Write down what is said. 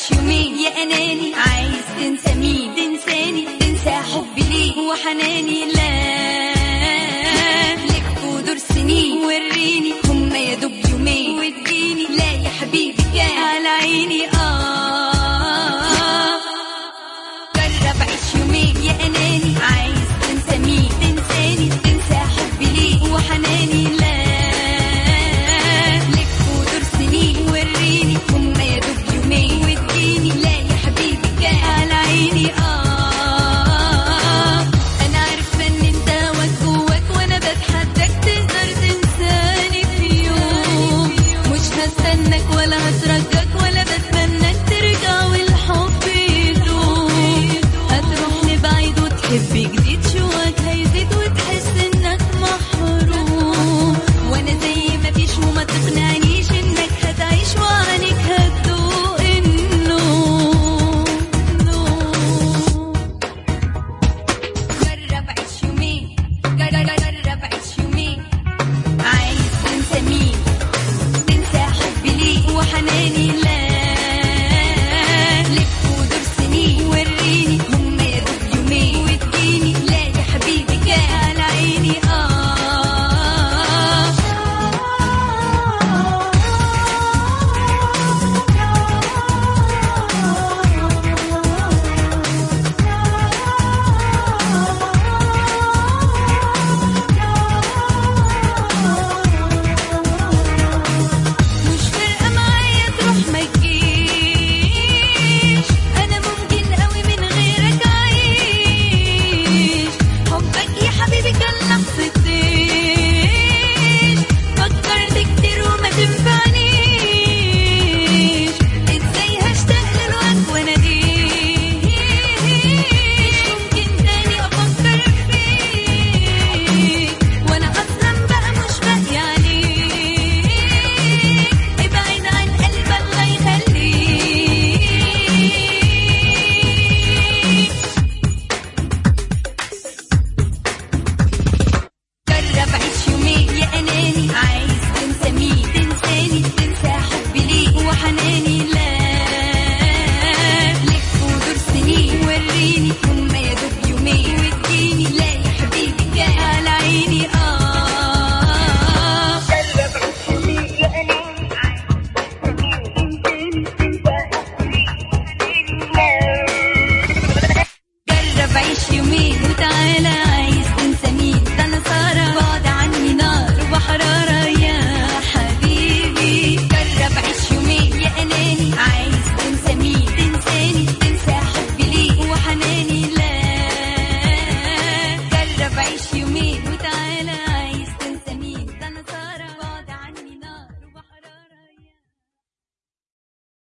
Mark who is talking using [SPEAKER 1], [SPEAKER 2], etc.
[SPEAKER 1] بعيش يومين يا اناني عايز تنسى مين تنساني تنسى حبي ليك وحناني لا لف ودور سنين وريني هما يا دوب يومين واديني لا يا حبيبي كان على عيني اه جرب عيش يومين يا اناني عايز تنسى مين تنساني تنسى حبي ليك وحناني لا لف ودور سنين وريني هما يا دوب يومين واديني لا يا حبيبي كان على عيني اه انا عارفه ان انت واك جواك وانا بتحداك تقدر تنساني في يوم مش هستناك ولا هترجاك ولا بتمناك ترجع والحب يدوم هتروح لبعيد وتحب جديد شوك هيزيد وتحس انك محروم وانا زي ما فيش وما تقنعنيش انك هتعيش وعنك هتدوق النوم نوم جرب عيش يومين جرب جرب عيش يومين عايز تنسى مين تنسى حبي ليك وحناني لا لف ودور سنين وريني هما يا دوب يومين واديني لا يا حبيبي كان على عيني مش فارقة معايا تروح ما تجيش أنا ممكن قوي من غيرك أعيش حبك يا حبيبي كان لحظة